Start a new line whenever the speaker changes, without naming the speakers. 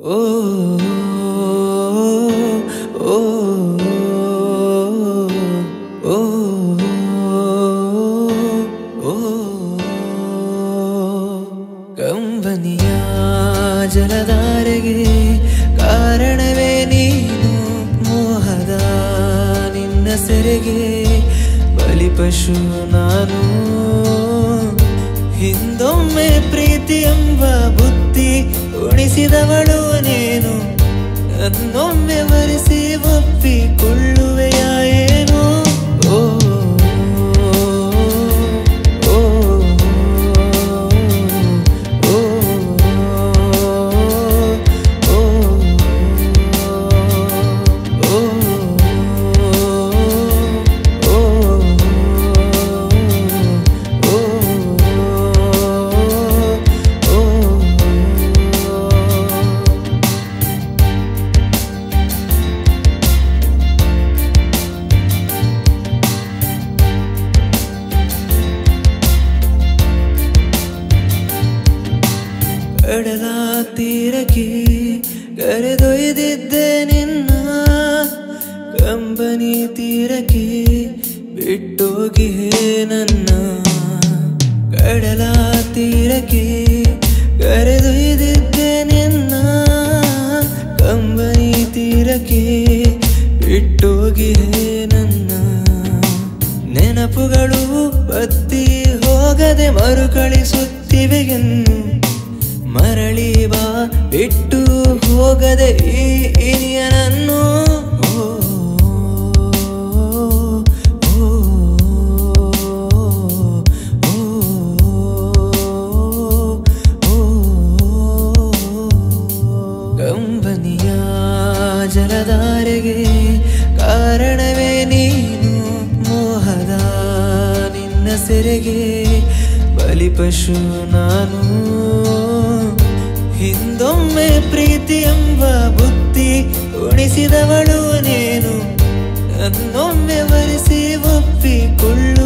ಓ ಓ ಓ ಓ ಕಂಬನಿಯ ಜಲಧಾರೆಗೆ ಕಾರಣವೇ ನೀನು ಮೋಹದ ನಿನ್ನ ಸೆರೆಗೆ ಬಲಿಪಶು ನಾನು ಹಿಂದೊಮ್ಮೆ ಪ್ರೀತಿ ಎಂಬ ಬುದ್ಧಿ ಉಣಿಸಿದವಳು ನೀನು ನನ್ನೊಮ್ಮೆ ವರಿಸಿ ಒಪ್ಪಿಕೊಳ್ಳುವೆಯ ಏನು ಓ ಓ ಓ ಕಡಲ ತೀರಕ್ಕೆ ಕರೆದೊಯ್ದಿದ್ದೆ ನಿನ್ನ ಕಂಬನಿ ತೀರಕ್ಕೆ ಬಿಟ್ಟೋಗಿ ನನ್ನ ಕಡಲ ತೀರಕ್ಕೆ ಕರೆದೊಯ್ದಿದ್ದೆ ನಿನ್ನ ಕಂಬನಿ ತೀರಕ್ಕೆ ಬಿಟ್ಟೋಗಿ ನನ್ನ ನೆನಪುಗಳು ಬತ್ತಿ ಹೋಗದೆ ಮರುಕಳಿಸುತ್ತಿವೆ ಇನ್ನು ಮರಳಿ ಬಾ ಬಿಟ್ಟು ಹೋಗದೆ ಈ ಇನಿಯನನ್ನು ಓ, ಓ, ಓ, ಓ. ಕಂಬನಿಯ ಜಲಧಾರೆಗೆ ಕಾರಣವೇ ನೀನು ಮೋಹದ ನಿನ್ನ ಸೆರೆಗೆ ಬಲಿಪಶು ನಾನು ಹಿಂದೊಮ್ಮೆ ಪ್ರೀತಿ ಎಂಬ ಬುದ್ಧಿ ಉಣಿಸಿದವಳು ನೀನು ನನ್ನೊಮ್ಮೆ ವರಿಸಿ ಒಪ್ಪಿಕೊಳ್ಳು